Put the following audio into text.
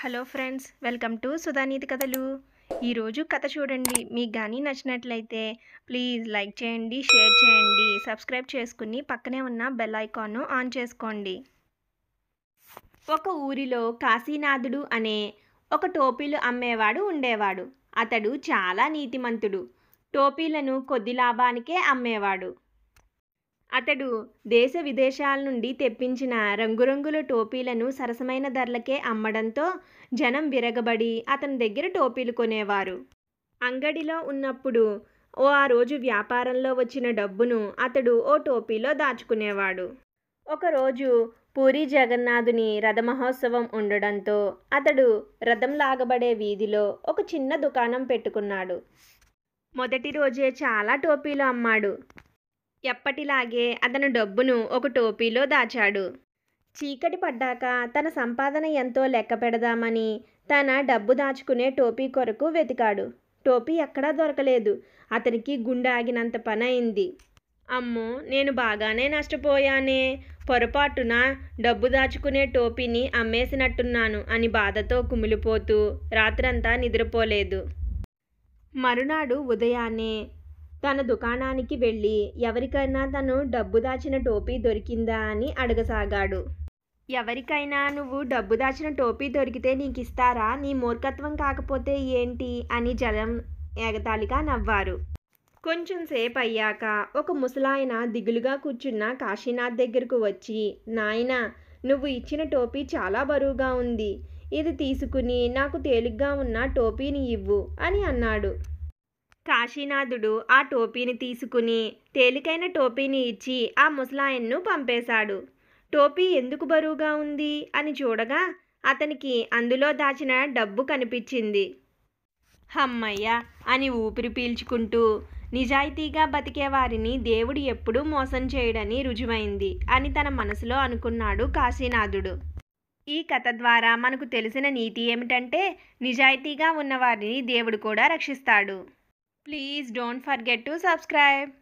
hello friends welcome to Sudhaneeti కథలు ఈరోజు కథ చూడండి మీకు కానీ నచ్చినట్లయితే ప్లీజ్ లైక్ చేయండి షేర్ చేయండి సబ్స్క్రైబ్ చేసుకుని పక్కనే ఉన్న బెల్ ఐకాన్ను ఆన్ చేసుకోండి ఒక ఊరిలో కాశీనాథుడు అనే ఒక టోపీలు అమ్మేవాడు ఉండేవాడు అతడు చాలా నీతిమంతుడు టోపీలను కొద్ది లాభానికే అమ్మేవాడు అతడు దేశ విదేశాల నుండి తెప్పించిన రంగురంగుల టోపీలను సరసమైన ధరలకే అమ్మడంతో జనం విరగబడి అతని దగ్గర టోపీలు కొనేవారు అంగడిలో ఉన్నప్పుడు ఓ ఆ రోజు వ్యాపారంలో వచ్చిన డబ్బును అతడు ఓ టోపీలో దాచుకునేవాడు ఒకరోజు పూరి జగన్నాథుని రథమహోత్సవం ఉండడంతో అతడు రథం లాగబడే వీధిలో ఒక చిన్న దుకాణం పెట్టుకున్నాడు మొదటి రోజే చాలా టోపీలు అమ్మాడు ఎప్పటిలాగే అతను డబ్బును ఒక టోపీలో దాచాడు చీకటి పడ్డాక తన సంపాదన ఎంతో లెక్క పెడదామని తన డబ్బు దాచుకునే టోపీ కొరకు వెతికాడు టోపీ ఎక్కడా దొరకలేదు అతనికి గుండె ఆగినంత పని అయింది అమ్మో నేను బాగానే నష్టపోయానే పొరపాటున డబ్బు దాచుకునే టోపీని అమ్మేసినట్టున్నాను అని బాధతో కుమిలిపోతూ రాత్రంతా నిద్రపోలేదు మరునాడు ఉదయాన్నే తన దుకాణానికి వెళ్ళి ఎవరికైనా తను డబ్బు దాచిన టోపీ దొరికిందా అని అడగసాగాడు ఎవరికైనా నువ్వు డబ్బు దాచిన టోపీ దొరికితే నీకు ఇస్తారా నీ మూర్ఖత్వం కాకపోతే ఏంటి అని జనం ఎగతాళిగా నవ్వారు కొంచెం సేపు అయ్యాక ఒక ముసలాయన దిగులుగా కూర్చున్న కాశీనాథ్ దగ్గరకు వచ్చి నాయన నువ్వు ఇచ్చిన టోపీ చాలా బరువుగా ఉంది ఇది తీసుకుని నాకు తేలిగ్గా ఉన్న టోపీని ఇవ్వు అని అన్నాడు కాశీనాథుడు ఆ టోపీని తీసుకుని తేలికైన టోపీని ఇచ్చి ఆ ముసలాయన్ను పంపేశాడు టోపీ ఎందుకు బరువుగా ఉంది అని చూడగా అతనికి అందులో దాచిన డబ్బు కనిపించింది హమ్మయ్య అని ఊపిరి పీల్చుకుంటూ నిజాయితీగా బతికే వారిని దేవుడు ఎప్పుడూ మోసం చేయడని రుజువైంది అని తన మనసులో అనుకున్నాడు కాశీనాథుడు ఈ కథ ద్వారా మనకు తెలిసిన నీతి ఏమిటంటే నిజాయితీగా ఉన్నవారిని దేవుడు కూడా రక్షిస్తాడు please don't forget to subscribe